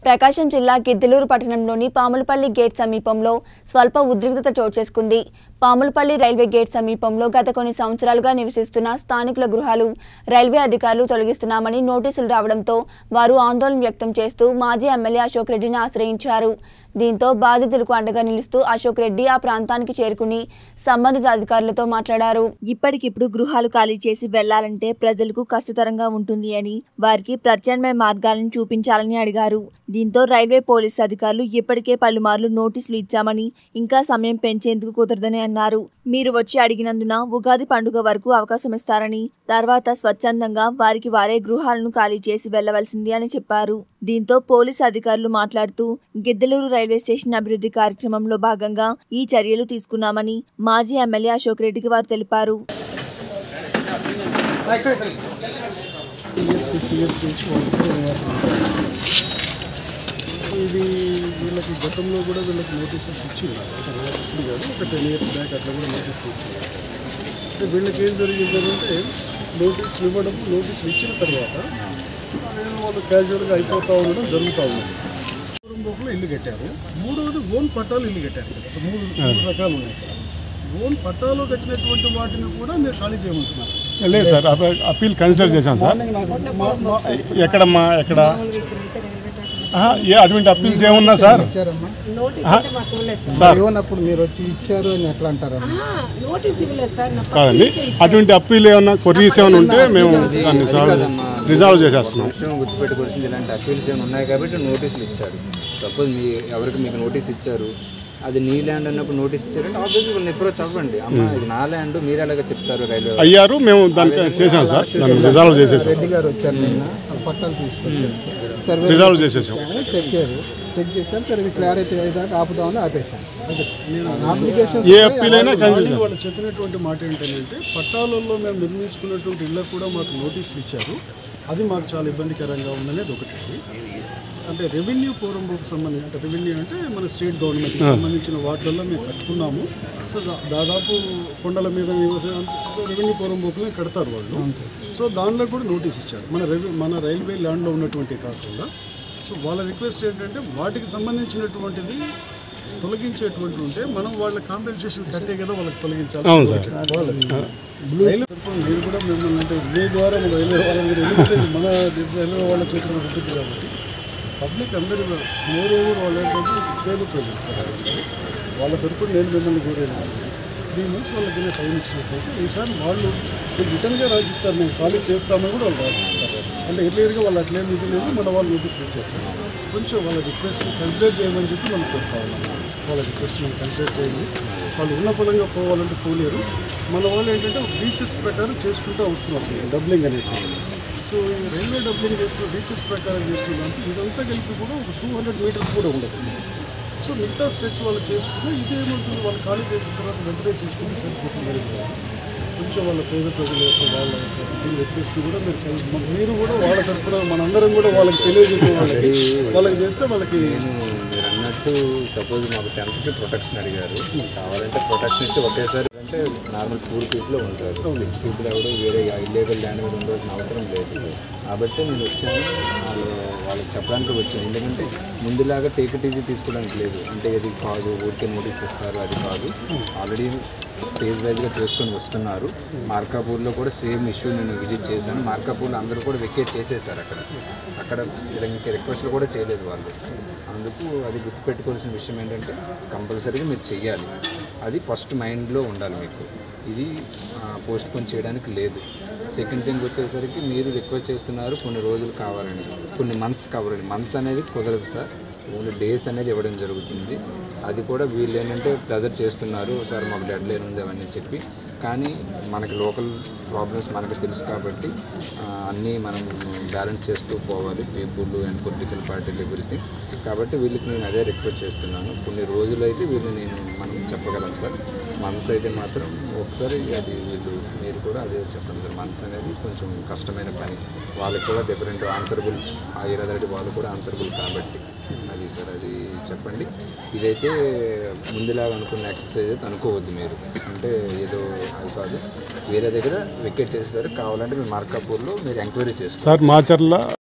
ప్రకాశం జిల్లా గిద్దలూరు పట్టణంలోని పాములపల్లి గేట్ సమీపంలో స్వల్ప ఉద్రిక్తత చోటు చేసుకుంది పాములపల్లి రైల్వే గేట్ సమీపంలో గత కొన్ని సంవత్సరాలుగా నివసిస్తున్న స్థానికుల గృహాలు రైల్వే అధికారులు తొలగిస్తున్నామని నోటీసులు రావడంతో వారు ఆందోళన వ్యక్తం చేస్తూ మాజీ ఎమ్మెల్యే అశోక్ రెడ్డిని ఆశ్రయించారు దీంతో బాధితులకు అండగా నిలుస్తూ అశోక్ రెడ్డి ఆ ప్రాంతానికి చేరుకుని సంబంధిత అధికారులతో మాట్లాడారు ఇప్పటికిప్పుడు గృహాలు ఖాళీ చేసి వెళ్లాలంటే ప్రజలకు కష్టతరంగా ఉంటుంది అని వారికి ప్రత్యామ్నాయ మార్గాలను చూపించాలని అడిగారు దీంతో రైల్వే పోలీసు అధికారులు ఇప్పటికే పలుమార్లు నోటీసులు ఇచ్చామని ఇంకా సమయం పెంచేందుకు కుదరదని అన్నారు మీరు వచ్చి అడిగినందున ఉగాది పండుగ వరకు అవకాశం ఇస్తారని తర్వాత స్వచ్ఛందంగా వారికి వారే గృహాలను ఖాళీ చేసి వెళ్లవలసింది అని చెప్పారు దీంతో పోలీసు అధికారులు మాట్లాడుతూ గిద్దలూరు రైల్వే స్టేషన్ అభివృద్ధి కార్యక్రమంలో భాగంగా ఈ చర్యలు తీసుకున్నామని మాజీ ఎమ్మెల్యే అశోక్ రెడ్డికి వారు తెలిపారు ఇయర్స్ ఫిఫ్టీ ఇయర్స్ నుంచి వాళ్ళకి నివాసం ఉంటుంది. ఇది వీళ్ళకి గతంలో కూడా వీళ్ళకి నోటీసెస్ ఇచ్చి ఉన్నారు ఇప్పుడు కాదు ఒక టెన్ ఇయర్స్ బ్యాక్ అట్లా కూడా నోటీస్ ఇచ్చి అంటే వీళ్ళకి ఏం జరిగింది అంటే నోటీసులు ఇవ్వడం నోటీసులు ఇచ్చిన తర్వాత నేను వాళ్ళు క్యాజువల్గా అయిపోతూ ఉండడం జరుగుతూ ఉంది కుటుంబంలో ఇల్లు కట్టారు మూడవది ఓన్ పట్టాలు ఇల్లు కట్టారు ఇక్కడ మూడు మూడు రకాలు ఉన్నాయి ఇక్కడ ఓన్ పట్టాలో కట్టినటువంటి వాటిని కూడా మీరు ఖాళీ చేయమంటున్నారు లేదు సార్ అప్ప- అప్పీల్ కన్సిడర్ చేశాం సార్ మా- మా- ఎక్కడమ్మా ఎక్కడ ఆహా, ఏ అటువంటి అప్పీల్స్ ఏమున్నా సార్ ఇచ్చారమ్మా నోటీస్ ఆహా. అంటే మాకు ఇవ్వలేదు సార్ సార్ ఏమన్నప్పుడు మీరు వచ్చి ఇచ్చారు అని ఎట్లా అంటారమ్మా ఆహా, నోటీస్ ఇవ్వలేదు సార్ నా కాదండి పక్కకే ఇచ్చారు. అటువంటి అప్పీల్ ఏమన్నా కొర్రీస్ ఏమైనా ఉంటే మేము దాన్ని సాల్వ్ రిజాల్వ్ చేసేస్తున్నాం విషయం గుర్తుపెట్టుకోవాల్సింది ఇలాంటి అప్పీల్స్ ఏమైనా ఉన్నాయి కాబట్టి నోటీసులు ఇచ్చారు సపోజ్ మీ ఎవరికి మీకు నోటీస్ ఇచ్చారు అది నీ ల్యాండ్ అన్నప్పుడు నోటీస్ ఇచ్చారంటే ఆబ్వియస్లీ వాళ్ళని అప్రోచ్ అవ్వండి అమ్మ ఇది నా ల్యాండ్ మీరు ఎలాగ చెప్తారు రైల్వే వాళ్ళు? అయ్యారు మేము దానికి చేసాం సార్ దాన్ని రిజాల్వ్ చేసేసాం రెడ్డి గారు వచ్చారు నిన్న ఆ పట్టాలు తీసుకొచ్చారు సర్వే రిజాల్వ్ చేసేసాం చెప్పారు చెక్ చేశారు సరే క్లారిటీ అయ్యేదాకా ఆపుదామని ఆపేశాను అప్లికేషన్ ఏ అప్పీల్ అయినా కన్సిడర్ వాళ్ళు చెప్పినటువంటి మాట ఏంటంటే పట్టాలలో మేము నిర్మించుకున్నటువంటి ఇళ్ళకు కూడా మాకు నోటీసులు ఇచ్చారు అది మాకు చాలా ఇబ్బందికరంగా ఉందనేది ఒకటి అంటే రెవెన్యూ పూర్వంకి సంబంధించి అంటే రెవెన్యూ అంటే మన స్టేట్ గవర్నమెంట్కి సంబంధించిన వాటిల్లో మేము కట్టుకున్నాము సో దా- దాదాపు కొండల మీద రెవెన్యూ పూర్వంబోకులే కడతారు వాళ్ళు సో దానిలో కూడా నోటీస్ ఇచ్చారు మన రెవె మన రైల్వే ల్యాండ్లో ఉన్నటువంటి కాకుండా సో వాళ్ళ రిక్వెస్ట్ ఏంటంటే వాటికి సంబంధించినటువంటిది తొలగించేటువంటి ఉంటే మనం వాళ్ళ కాంపెన్సేషన్ కట్టే కదా వాళ్ళకి తొలగించాలి అవును సార్. రైల్వే తరపున నేను కూడా మిమ్మల్ని అంటే మీ ద్వారా మన రైల్వే వాళ్ళ మీద ఎందుకంటే ఇది మన రైల్వే వాళ్ళ చేతిలో ఉంటుంది కాబట్టి పబ్లిక్ అందరూ మోర్ ఓవర్ వాళ్ళు ఏంటంటే పేద ప్రజలు సార్ వాళ్ళ తరపున నేను మిమ్మల్ని కోరేది త్రీ మంత్స్ వాళ్ళకి ఏదైనా టైం ఇచ్చినట్లయితే ఈసారి వాళ్ళు రిటర్న్గా రాసిస్తారు మేము ఖాళీ చేస్తామని కూడా వాళ్ళు రాసిస్తారు అంటే ఎర్లియర్గా వాళ్ళు అట్లేం ఇది లేదు మన వాళ్ళు నోటీస్ ఇచ్చేస్తారు కొంచెం వాళ్ళ రిక్వెస్ట్ని కన్సిడర్ చేయమని చెప్పి మనం కోరుతా ఉన్నాం వాళ్ళ రిక్వెస్ట్ మనం కన్సిడర్ చేయండి వాళ్ళు ఉన్న పదంగా పోవాలంటే పోలేరు మన వాళ్ళు ఏంటంటే బీచెస్ ప్రకారం చేసుకుంటూ వస్తున్నారు సార్ డబ్లింగ్ అనేది సో ఈ రైల్వే డబ్లింగ్ చేస్తున్న బీచెస్ ప్రకారం చేస్తుందంటే ఇదంతా కలిపి కూడా ఒక టూ హండ్రెడ్ మీటర్స్ కూడా ఉండదు సో మిగతా స్ట్రెచ్ వాళ్ళు చేసుకుని ఇదేమవుతుంది వాళ్ళు ఖాళీ చేసిన తర్వాత వెంటనే చేసుకుంటే సరిపోతుంది కదా సార్ కొంచెం వాళ్ళ పేద ప్రజల యొక్క వాళ్ళ యొక్క దీని రిక్వెస్ట్ కూడా మీరు కలి- మ- మీరు కూడా వాళ్ళ తరపున మనందరం కూడా వాళ్ళకి తెలియజేసే వాళ్ళకి వాళ్ళకి చేస్తే వాళ్ళకి నేను మీరు అన్నట్టు సపోజ్ మాకు టెన్త్కి ప్రొటెక్షన్ అడిగారు కావాలంటే ప్రొటెక్షన్ ఇస్తే ఒకేసారి అంటే నార్మల్ పూర్ పీపుల్ ఉంటారు రిచ్ పీపుల్ ఎవరు వేరే ఇల్లీగల్ ల్యాండ్ మీద ఉండవలసిన అవసరం లేదు కాబట్టి నేను వచ్చాను వాళ్ళు వాళ్ళకి చెప్పడానికి వచ్చాను ఎందుకంటే ముందులాగా టేక్ టీజీ తీసుకోవడానికి లేదు అంటే ఇది కాదు ఊరికే నోటీస్ ఇస్తారు అది కాదు ఆల్రెడీ ఫేజ్ వైజ్గా చేసుకొని వస్తున్నారు మార్కాపూర్లో కూడా సేమ్ ఇష్యూ నేను విజిట్ చేశాను మార్కాపూర్లో అందరూ కూడా వెకేట్ చేసేసారు అక్కడ అక్కడ ఇంకా రిక్వెస్ట్లు కూడా చేయలేదు వాళ్ళు అందుకు అది గుర్తుపెట్టుకోవాల్సిన విషయం ఏంటంటే కంపల్సరీగా మీరు చెయ్యాలి అది ఫస్ట్ మైండ్లో ఉండాలి మీకు ఇది పోస్ట్ పోన్ చేయడానికి లేదు సెకండ్ థింగ్ వచ్చేసరికి మీరు రిక్వెస్ట్ చేస్తున్నారు కొన్ని రోజులు కావాలని కొన్ని మంత్స్ కావాలని మంత్స్ అనేది కుదరదు సార్ ఓన్లీ డేస్ అనేది ఇవ్వడం జరుగుతుంది అది కూడా వీళ్ళు ఏంటంటే ప్రెజర్ చేస్తున్నారు సార్ మాకు డెడ్ లైన్ ఉంది అవన్నీ చెప్పి కానీ మనకి లోకల్ ప్రాబ్లమ్స్ మనకు తెలుసు కాబట్టి ఆ, అన్నీ మనం బ్యాలెన్స్ చేస్తూ పోవాలి పీపుల్ అండ్ పొలిటికల్ పార్టీలు ఎవ్రీథింగ్ కాబట్టి వీళ్ళకి నేను అదే రిక్వెస్ట్ చేస్తున్నాను కొన్ని రోజులైతే వీళ్ళు నేను మనం చెప్పగలం సార్ మంత్స్ అయితే మాత్రం ఒకసారి అది వీళ్ళు మీరు కూడా అదే చెప్పండి సార్ మంత్స్ అనేది కొంచెం కష్టమైన పని వాళ్ళకి కూడా డిఫరెంట్ ఆన్సరబుల్ ఆ ఇరదటి వాళ్ళు కూడా ఆన్సరబుల్ కాబట్టి అది సార్ అది చెప్పండి ఇదైతే ముందులాగా అనుకున్న ఎక్సర్సైజ్ అయితే అనుకోవద్దు మీరు అంటే ఏదో అది కాదు వేరే దగ్గర వికెట్ చేసేసరికి కావాలంటే మీరు మార్కాపూర్లో మీరు ఎంక్వైరీ చేసుకోండి సార్ మాచర్ల